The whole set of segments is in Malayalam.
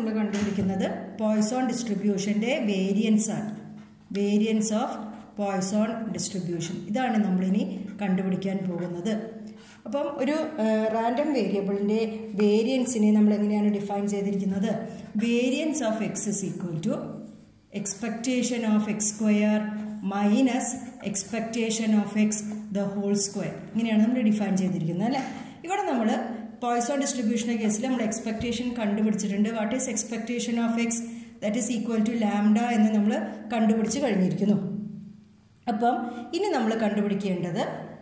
നമ്മൾ കണ്ടുപിടിക്കുന്നത് പോയ്സോൺ ഡിസ്ട്രിബ്യൂഷൻ്റെ വേരിയൻസ് ആണ് വേരിയൻസ് ഓഫ് പോയ്സോൺ ഡിസ്ട്രിബ്യൂഷൻ ഇതാണ് നമ്മളിനി കണ്ടുപിടിക്കാൻ പോകുന്നത് അപ്പം ഒരു റാൻഡം വേരിയബിളിൻ്റെ വേരിയൻസിനെ നമ്മൾ എങ്ങനെയാണ് ഡിഫൈൻ ചെയ്തിരിക്കുന്നത് variance of X is equal to expectation of X square minus expectation of X the whole square ഇങ്ങനെയാണ് നമ്മൾ ഡിഫൈൻ ചെയ്തിരിക്കുന്നത് അല്ലേ ഇവിടെ നമ്മൾ പോയ്സോൺ ഡിസ്ട്രിബ്യൂഷൻ്റെ കേസിൽ നമ്മൾ എക്സ്പെക്റ്റേഷൻ കണ്ടുപിടിച്ചിട്ടുണ്ട് what is expectation of X that is equal to lambda എന്ന് നമ്മൾ കണ്ടുപിടിച്ച് കഴിഞ്ഞിരിക്കുന്നു അപ്പം ഇനി നമ്മൾ കണ്ടുപിടിക്കേണ്ടത്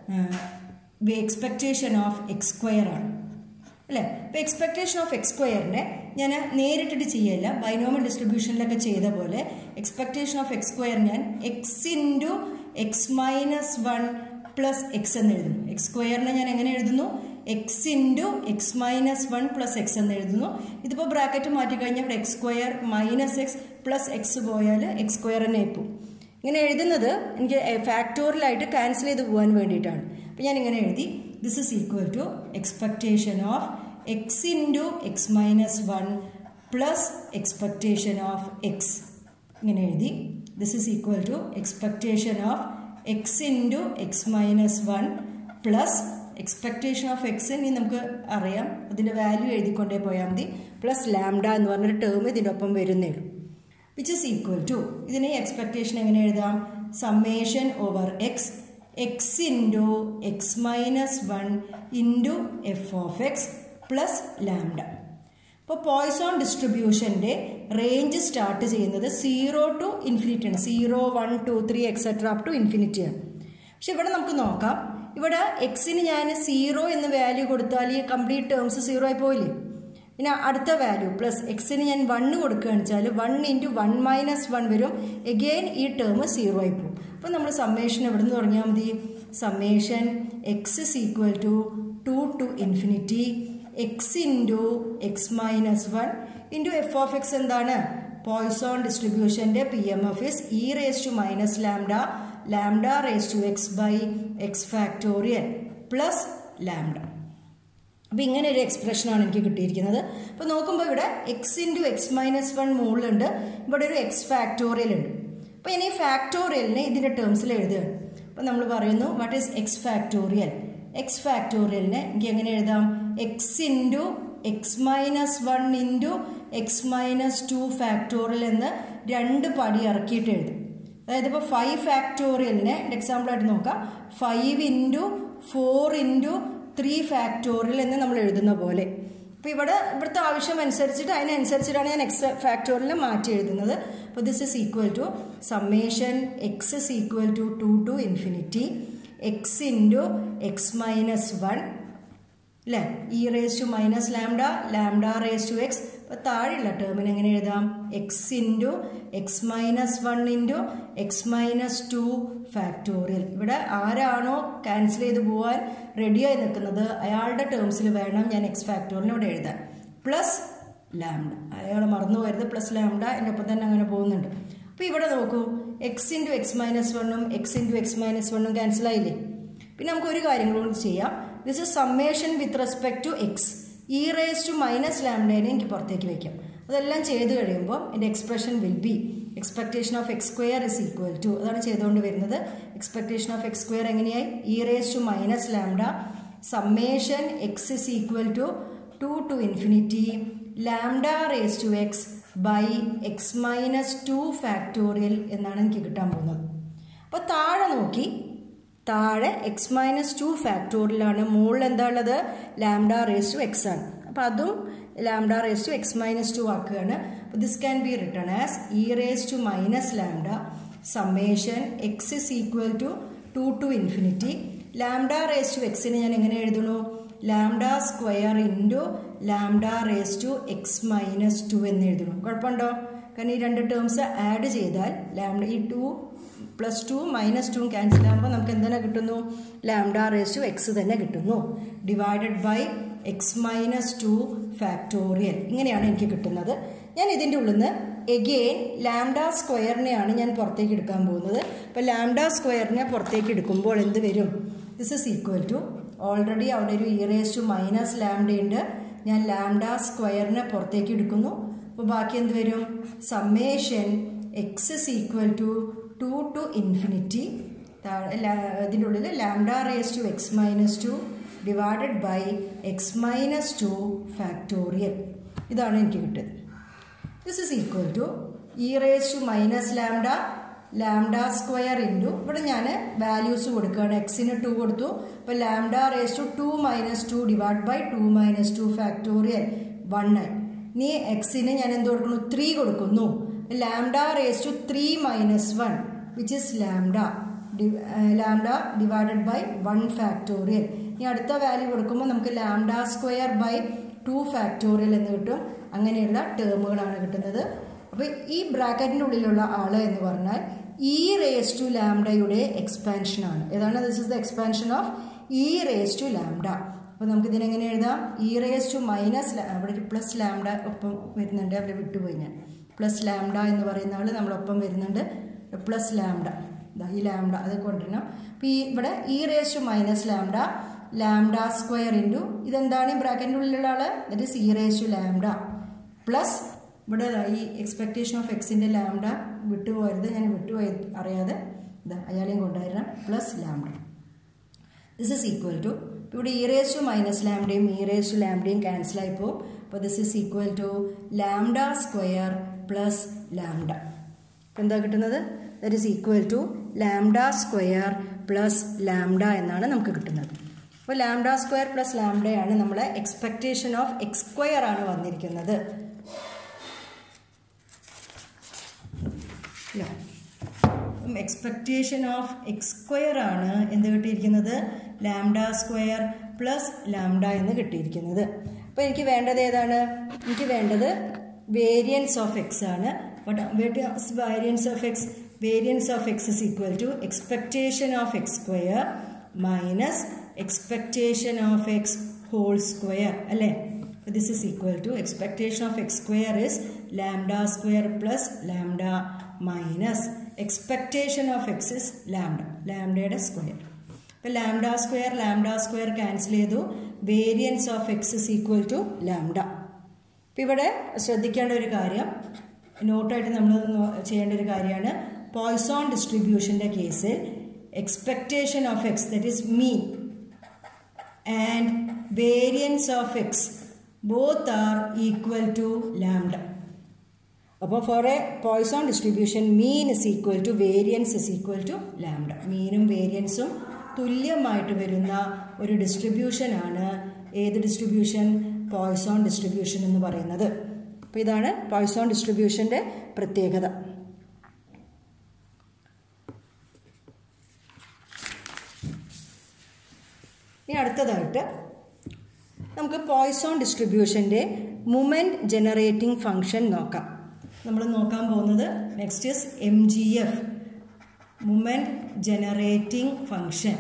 എക്സ്പെക്റ്റേഷൻ ഓഫ് എക്സ് സ്ക്വയർ ആണ് അല്ലേ അപ്പോൾ എക്സ്പെക്റ്റേഷൻ ഓഫ് എക്സ് സ്ക്വയറിനെ ഞാൻ നേരിട്ടിട്ട് ചെയ്യല്ല ബൈനോമൽ ഡിസ്ട്രിബ്യൂഷനിലൊക്കെ ചെയ്ത പോലെ എക്സ്പെക്റ്റേഷൻ ഓഫ് എക്സ് സ്ക്വയർ ഞാൻ X into X minus one plus X എന്ന് എഴുതുന്നു എക്സ് സ്ക്വയറിനെ ഞാൻ എങ്ങനെ എഴുതുന്നു X into X minus one plus X എന്ന് എഴുതുന്നു ഇതിപ്പോൾ ബ്രാക്കറ്റ് മാറ്റി കഴിഞ്ഞാൽ ഇവിടെ X square minus X plus X പോയാൽ എക്സ് സ്ക്വയർ തന്നെ ഇപ്പോൾ ഇങ്ങനെ എഴുതുന്നത് എനിക്ക് ഫാക്ടോറിയലായിട്ട് ക്യാൻസൽ ചെയ്ത് പോകാൻ വേണ്ടിയിട്ടാണ് അപ്പോൾ ഞാൻ ഇങ്ങനെ എഴുതി this is equal to expectation of X into X minus one plus expectation of X ഇങ്ങനെ എഴുതി this is equal to expectation of X into X minus one plus expectation of X ഇനി നമുക്ക് അറിയാം അതിൻ്റെ വാല്യൂ എഴുതിക്കൊണ്ടേ പോയാൽ മതി പ്ലസ് ലാംഡ എന്ന് പറഞ്ഞൊരു ടേം ഇതിൻ്റെ ഒപ്പം വരുന്നേ ഉള്ളൂ വിച്ച് ഇസ് ഈക്വൽ ടു ഇതിനെ എക്സ്പെക്റ്റേഷൻ എങ്ങനെ എഴുതാം summation over x x into X minus one into f of x plus lambda ഇപ്പോൾ പോയ്സോൺ ഡിസ്ട്രിബ്യൂഷൻ്റെ റേഞ്ച് സ്റ്റാർട്ട് ചെയ്യുന്നത് സീറോ ടു ഇൻഫിനിറ്റി ആണ് zero one two three etcetera up to infinity ആണ് പക്ഷെ ഇവിടെ നമുക്ക് നോക്കാം ഇവിടെ എക്സിന് ഞാൻ സീറോ എന്ന് വാല്യൂ കൊടുത്താൽ ഈ കംപ്ലീറ്റ് ടേംസ് സീറോ ആയി പോയില്ലേ പിന്നെ അടുത്ത വാല്യൂ പ്ലസ് എക്സിന് ഞാൻ വണ്ണ് കൊടുക്കുകയാണെന്ന് വെച്ചാൽ one into one minus one വരും എഗെയിൻ ഈ ടേം സീറോ ആയി പോകും അപ്പോൾ നമ്മൾ സമ്മേഷൻ എവിടെ നിന്ന് തുടങ്ങിയാൽ മതി summation x is equal to two to infinity x into X minus one into f of x എന്താണ് പോയ്സോൺ ഡിസ്ട്രിബ്യൂഷൻ്റെ p m f is e raise to minus lambda lambda raise to x by x factorial plus lambda അപ്പോൾ ഇങ്ങനെ ഒരു എക്സ്പ്രഷനാണ് എനിക്ക് കിട്ടിയിരിക്കുന്നത് അപ്പോൾ നോക്കുമ്പോൾ ഇവിടെ X into X minus one മുകളിലുണ്ട് ഇവിടെ ഒരു എക്സ് ഫാക്ടോറിയൽ ഉണ്ട് അപ്പോൾ ഇനി ഫാക്ടോറിയലിനെ ഇതിൻ്റെ ടേംസിൽ എഴുതുകയാണ് അപ്പോൾ നമ്മൾ പറയുന്നു what is x factorial x ഫാക്ടോറിയലിനെ എനിക്ക് എങ്ങനെ എഴുതാം x into X minus one into X minus two factorial എന്ന് രണ്ട് പടി ഇറക്കിയിട്ട് എഴുതും അതായത് ഇപ്പോൾ ഫൈവ് ഫാക്ടോറിയലിനെ എക്സാമ്പിളായിട്ട് നോക്കാം five into four into three factorial എന്ന് നമ്മൾ എഴുതുന്ന പോലെ അപ്പോൾ ഇവിടെ ഇവിടുത്തെ ആവശ്യം അനുസരിച്ചിട്ട് അതിനനുസരിച്ചിട്ടാണ് ഞാൻ എക്സ് ഫാക്ടോറിയൽ മാറ്റി എഴുതുന്നത് അപ്പോൾ this is equal to summation x is equal to two to infinity x into X minus one അല്ലേ e raise to minus lambda lambda raise to x അപ്പോൾ താഴെയുള്ള ടേമിന് എങ്ങനെ എഴുതാം x into X minus one into X minus two factorial ഇവിടെ ആരാണോ ക്യാൻസൽ ചെയ്ത് പോകാൻ റെഡിയായി നിൽക്കുന്നത് അയാളുടെ ടേംസിൽ വേണം ഞാൻ എക്സ് ഫാക്ടോറിയൽ ഇവിടെ എഴുതാൻ പ്ലസ് ലാംഡ അയാൾ മറന്നു പോയത് പ്ലസ് ലാംഡ എൻ്റെ ഒപ്പം തന്നെ അങ്ങനെ പോകുന്നുണ്ട് അപ്പോൾ ഇവിടെ നോക്കൂ എക്സ് ഇൻറ്റു എക്സ് മൈനസ് വണ്ണും എക്സ് ഇൻറ്റു എക്സ് മൈനസ് വണ്ണും ക്യാൻസൽ ആയില്ലേ പിന്നെ നമുക്ക് ഒരു കാര്യം കൂടി ചെയ്യാം this is summation with respect to x e raise to minus ലാംഡേനെ എനിക്ക് പുറത്തേക്ക് വയ്ക്കാം അതെല്ലാം ചെയ്ത് കഴിയുമ്പോൾ എൻ്റെ expression will be expectation of X square is equal to അതാണ് ചെയ്തുകൊണ്ട് വരുന്നത് എക്സ്പെക്ടേഷൻ ഓഫ് എക്സ് സ്ക്വയർ എങ്ങനെയായി e raise to minus lambda summation x is equal to two to infinity lambda raise to x by x minus two factorial എന്നാണ് എനിക്ക് കിട്ടാൻ പോകുന്നത് അപ്പോൾ താഴെ നോക്കി താഴെ എക്സ് മൈനസ് ടു ഫാക്ടോറിയലാണ് മുകളിൽ എന്താ ഉള്ളത് ലാംഡ റേസ് ടു എക്സ് ആണ് അപ്പോൾ അതും lambda raise to x minus two ആക്കുകയാണ് അപ്പോൾ this can be written as e raise to minus lambda summation x is equal to two to infinity lambda raise to എക്സിനെ ഞാൻ എങ്ങനെ എഴുതുന്നു lambda square into lambda raise to x minus two എന്ന് എഴുതുന്നു കുഴപ്പമുണ്ടോ കാരണം ഈ രണ്ട് ടേംസ് ആഡ് ചെയ്താൽ ലാംഡ ഈ two plus two minus two cancel ആകുമ്പോൾ നമുക്ക് എന്താണ് കിട്ടുന്നു ലാംഡ റേസ് ടു എക്സ് തന്നെ കിട്ടുന്നു divided by x minus two factorial ഇങ്ങനെയാണ് എനിക്ക് കിട്ടുന്നത് ഞാൻ ഇതിൻ്റെ ഉള്ളിൽ നിന്ന് എഗെയിൻ ലാംഡ സ്ക്വയറിനെയാണ് ഞാൻ പുറത്തേക്ക് എടുക്കാൻ പോകുന്നത് അപ്പോൾ ലാംഡ സ്ക്വയറിനെ പുറത്തേക്ക് എടുക്കുമ്പോൾ എന്ത് വരും this is equal to already അവിടെ ഒരു e raise to minus lambda ഉണ്ട് ഞാൻ ലാംഡ സ്ക്വയറിനെ പുറത്തേക്ക് എടുക്കുന്നു അപ്പോൾ ബാക്കി എന്ത് വരും summation x is equal to two to infinity ഇതിൻ്റെ ഉള്ളിൽ lambda raise to x minus two divided by x minus two factorial ഇതാണ് എനിക്ക് കിട്ടിയത് this is equal to e raise to minus lambda lambda square into ഇവിടെ ഞാൻ വാല്യൂസ് കൊടുക്കുകയാണ് എക്സിന് ടു കൊടുത്തു അപ്പോൾ lambda raise to two minus two divide by two minus two factorial one ആയി ഇനി എക്സിന് ഞാൻ എന്ത് കൊടുക്കുന്നു ത്രീ കൊടുക്കുന്നു lambda raise to three minus one which is lambda lambda divided by one factorial ഇനി അടുത്ത വാല്യൂ കൊടുക്കുമ്പോൾ നമുക്ക് lambda square by two factorial എന്ന് കിട്ടും അങ്ങനെയുള്ള ടേമുകളാണ് കിട്ടുന്നത് അപ്പോൾ ഈ ബ്രാക്കറ്റിൻ്റെ ഉള്ളിലുള്ള ആൾ എന്ന് പറഞ്ഞാൽ ഇ റേസ് ടു ലാംഡയുടെ എക്സ്പാൻഷനാണ് ഏതാണ് this is the expansion of e raise to lambda അപ്പോൾ നമുക്ക് ഇതിനെങ്ങനെ എഴുതാം ഇ റേസ് ടു മൈനസ് അവിടെ ഒരു പ്ലസ് ലാംഡ ഒപ്പം വരുന്നുണ്ട് അവിടെ വിട്ടുപോയി ഞാൻ പ്ലസ് ലാംഡ എന്ന് പറയുന്ന ആൾ നമ്മളൊപ്പം വരുന്നുണ്ട് പ്ലസ് ലാംഡ ഇതാ ഈ ലാംഡ അത് കൊണ്ടുവരണം അപ്പോൾ ഈ ഇവിടെ e raise to minus lambda lambda square into ഇതെന്താണ് ഈ ബ്രാക്കറ്റിൻ്റെ ഉള്ളിലുള്ള ആൾ that is e raise to lambda plus ഇവിടെ ഈ എക്സ്പെക്റ്റേഷൻ ഓഫ് എക്സിൻ്റെ ലാംഡ വിട്ടുപോയത് ഞാൻ വിട്ടുപോയി അറിയാതെ ഇതാ അയാളെയും കൊണ്ടുവരണം plus lambda this is equal to ഇവിടെ ഇ റേസ് ടു മൈനസ് ലാംഡയും ഇ റേസ് ടു ലാംഡയും ക്യാൻസൽ ആയി പോകും അപ്പോൾ this is equal to lambda square plus lambda എന്താ കിട്ടുന്നത് that is equal to lambda square plus lambda എന്നാണ് നമുക്ക് കിട്ടുന്നത് അപ്പോൾ ലാംഡ സ്ക്വയർ പ്ലസ് ലാംഡയാണ് നമ്മളെ എക്സ്പെക്റ്റേഷൻ ഓഫ് എക്സ് സ്ക്വയർ ആണ് വന്നിരിക്കുന്നത് എക്സ്പെക്റ്റേഷൻ ഓഫ് എക്സ് സ്ക്വയർ ആണ് എന്ത് കിട്ടിയിരിക്കുന്നത് ലാംഡ സ്ക്വയർ പ്ലസ് ലാംഡ എന്ന് കിട്ടിയിരിക്കുന്നത് അപ്പോൾ എനിക്ക് വേണ്ടത് ഏതാണ് എനിക്ക് വേണ്ടത് വേരിയൻസ് ഓഫ് എക്സ് ആണ് variance of x variance of X is equal to expectation of X square minus expectation of x whole square അല്ലേ this is equal to expectation of X square is lambda square plus lambda minus expectation of X is lambda ലാംഡയുടെ സ്ക്വയർ ഇപ്പോൾ lambda square lambda square cancel ചെയ്തു variance of X is equal to lambda അപ്പോൾ ഇവിടെ ശ്രദ്ധിക്കേണ്ട ഒരു കാര്യം നോട്ടായിട്ട് നമ്മൾ ചെയ്യേണ്ട ഒരു കാര്യമാണ് പോയ്സോൺ ഡിസ്ട്രിബ്യൂഷൻ്റെ കേസിൽ expectation of x that is mean and variance of x both are equal to lambda അപ്പോൾ for a Poisson distribution mean is equal to variance is equal to lambda മീനും വേരിയൻസും തുല്യമായിട്ട് വരുന്ന ഒരു ഡിസ്ട്രിബ്യൂഷനാണ് ഏത് ഡിസ്ട്രിബ്യൂഷൻ പോയ്സോൺ ഡിസ്ട്രിബ്യൂഷൻ എന്ന് പറയുന്നത് അപ്പോൾ ഇതാണ് പോയ്സോൺ ഡിസ്ട്രിബ്യൂഷൻ്റെ പ്രത്യേകത ഇനി അടുത്തതായിട്ട് നമുക്ക് പോയ്സോൺ ഡിസ്ട്രിബ്യൂഷൻ്റെ മുമെൻറ്റ് ജനറേറ്റിംഗ് ഫംഗ്ഷൻ നോക്കാം നമ്മൾ നോക്കാൻ പോകുന്നത് next is m g f moment generating function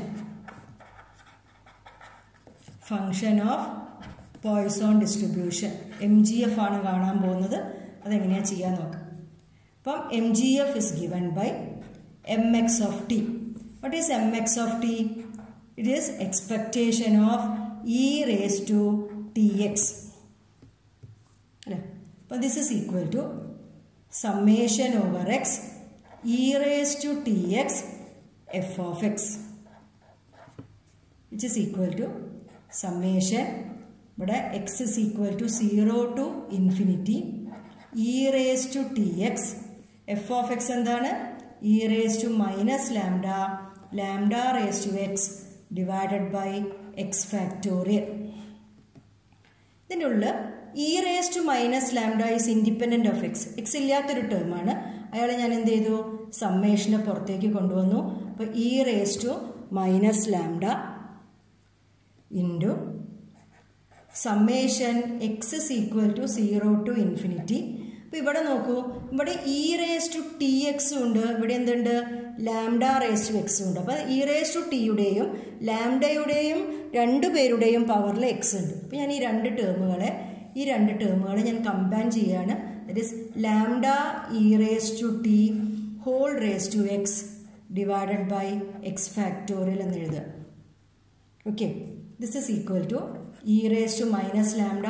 function of Poisson distribution m g f ആണ് കാണാൻ പോകുന്നത് അതെങ്ങനെയാണ് ചെയ്യാൻ നോക്കാം അപ്പം m g f is given by m x of t what is m x of t it is expectation of e raise to t x അല്ലേ അപ്പോൾ this is equal to summation over x e raise to t x f of x which is equal to summation ഇവിടെ x is equal to zero to infinity e raise to t x f of x എന്താണ് e raise to minus lambda lambda raise to x divided by x factorial ഇതിൻ്റെ ഉള്ളിൽ e raise to minus lambda is independent of x x ഇല്ലാത്തൊരു ടേമാണ് അയാളെ ഞാൻ എന്ത് ചെയ്തു സമ്മേഷനെ പുറത്തേക്ക് കൊണ്ടുവന്നു അപ്പോൾ e raise to minus lambda into summation x is equal to zero to infinity അപ്പോൾ ഇവിടെ നോക്കൂ ഇവിടെ ഇ റേസ് ടു ടി എക്സും ഉണ്ട് ഇവിടെ എന്തുണ്ട് ലാംഡ റേസ് ടു എക്സും ഉണ്ട് അപ്പോൾ ഇ റേസ് ടു ടിയുടെയും ലാംഡയുടെയും രണ്ട് പേരുടെയും പവറിൽ എക്സ് ഉണ്ട് അപ്പോൾ ഞാൻ ഈ രണ്ട് ടേമുകളെ ഈ രണ്ട് ടേമുകൾ ഞാൻ കമ്പൈൻ ചെയ്യുകയാണ് that is lambda e raise to t whole raise to x divided by x factorial എന്ന് എഴുതുക okay this is equal to e raise to minus lambda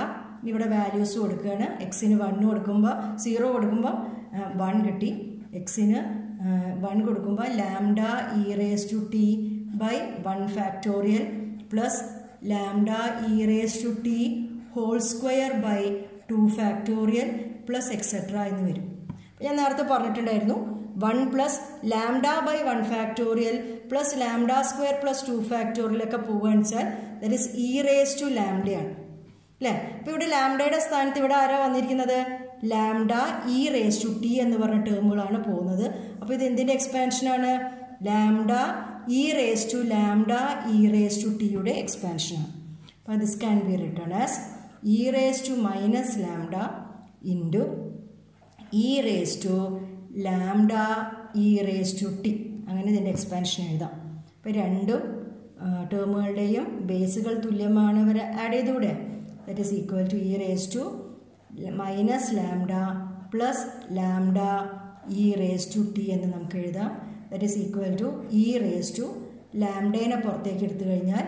ഇവിടെ വാല്യൂസ് കൊടുക്കുകയാണ് എക്സിന് വണ്ണ് കൊടുക്കുമ്പോൾ സീറോ കൊടുക്കുമ്പോൾ വൺ കിട്ടി എക്സിന് വൺ കൊടുക്കുമ്പോൾ lambda e raise to t by one factorial plus lambda e raise to t whole square by two factorial plus etcetera എന്ന് വരും ഞാൻ നേരത്തെ പറഞ്ഞിട്ടുണ്ടായിരുന്നു one plus lambda by one factorial plus lambda square plus two factorial ഒക്കെ പോകുകയെന്ന് വെച്ചാൽ that is e raise to ലാംഡയാണ് അല്ലേ അപ്പോൾ ഇവിടെ ലാംഡയുടെ സ്ഥാനത്ത് ഇവിടെ ആരാ വന്നിരിക്കുന്നത് lambda e raise to t എന്ന് പറഞ്ഞ ടേമുകളാണ് പോകുന്നത് അപ്പോൾ ഇത് എന്തിൻ്റെ എക്സ്പാൻഷനാണ് lambda e raise to lambda e raise to ടിയുടെ എക്സ്പാൻഷനാണ് അപ്പോൾ this can be written as e raise to minus lambda into e raise to lambda e raise to t അങ്ങനെ ഇതിൻ്റെ എക്സ്പാൻഷൻ എഴുതാം അപ്പോൾ രണ്ടും ടേമുകളുടെയും ബേസുകൾ തുല്യമാണ് ഇവർ ആഡ് ചെയ്തുകൂടെ that is equal to e raise to minus lambda plus lambda e raise to t എന്ന് നമുക്ക് എഴുതാം that is equal to e raise to ലാംഡേനെ പുറത്തേക്ക് എടുത്തു കഴിഞ്ഞാൽ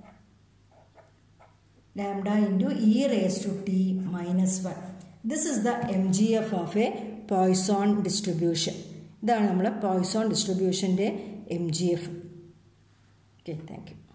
lambda into e raise to t minus one this is the m g f of a Poisson distribution ഇതാണ് നമ്മൾ പോയ്സോൺ ഡിസ്ട്രിബ്യൂഷൻ്റെ m g f okay thank U